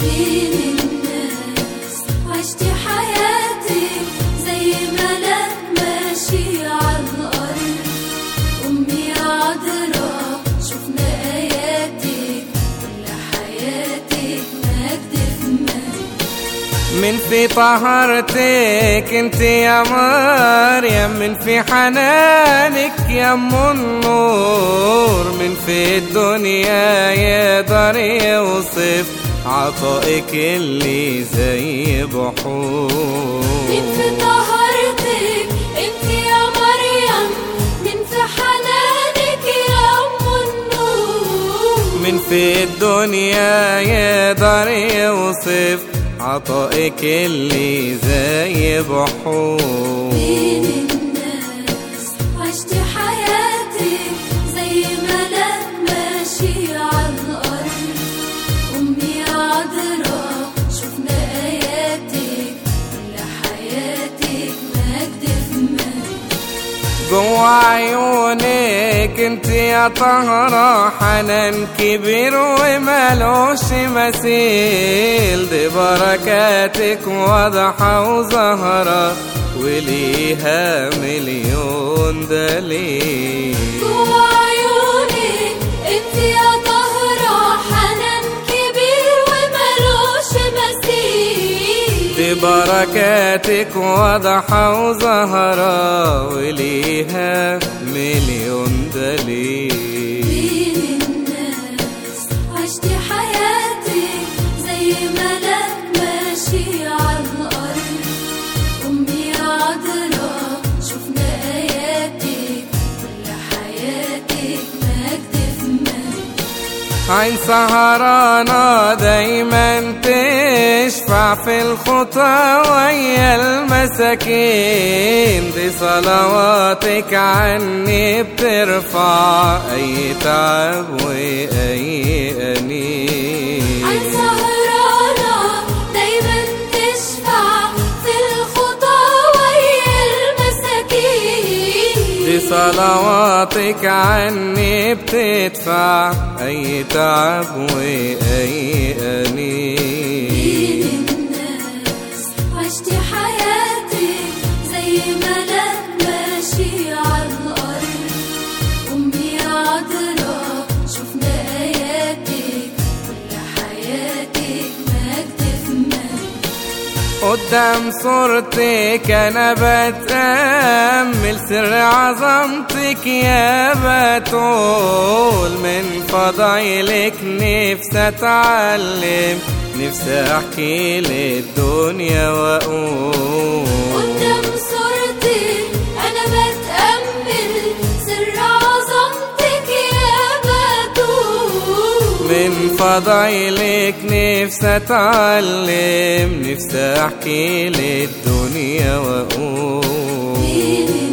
بين الناس عشت حياتك زي ملاك ماشي على الأرض أمي عذراء شفنا آياتك كل حياتك مجد في مجد من في طهرتك انت يا مريم من في حنانك يا ام النور من في الدنيا يقدر يوصف عطائك اللي زي بحور من في طهرتك انت يا مريم من في حنانك يا ام النور من في الدنيا يقدر يوصف عطائك اللي زي بحور بين الناس عشت حياتك زي ملاك ماشي على الأرض أمي عذراء شفنا آياتك كل حياتك مجد في مجد جوا عيونك انت يا طهرة حنان كبير ومالوش مثيل دي بركاتك واضحة وزهرة وليها مليون دليل جوا عيونك انت يا طهرة حنان كبير وملوش مثيل دي بركاتك واضحة وزهرة وليها مليون دليل بين الناس عشت حياتك زي ملاك ماشي على الأرض أمي عذراء شفنا آياتك كل حياتك مجد في مجد عين سهرانة دايما تشفع في الخطى ويا المساكين دي صلواتك عني بترفع أي تعب وأي عن أنين سهرانة دايما تشفع في الخطى ويا المساكين دي صلواتك عني بتدفع أي تعب وأي أنين بين الناس عشت حياتك زي ملاك ماشي على الأرض أمي عذراء شفنا آياتك كل حياتك مجد في مجد قدام صورتك انا بتأمل سر عظمتك يا بتول من فضايلك نفسي اتعلم نفسي احكي للدنيا واقول قدام صورتك أنا بتأمل سر عظمتك يا بتول من فضايلك نفسي اتعلم نفسي احكي للدنيا واقول بين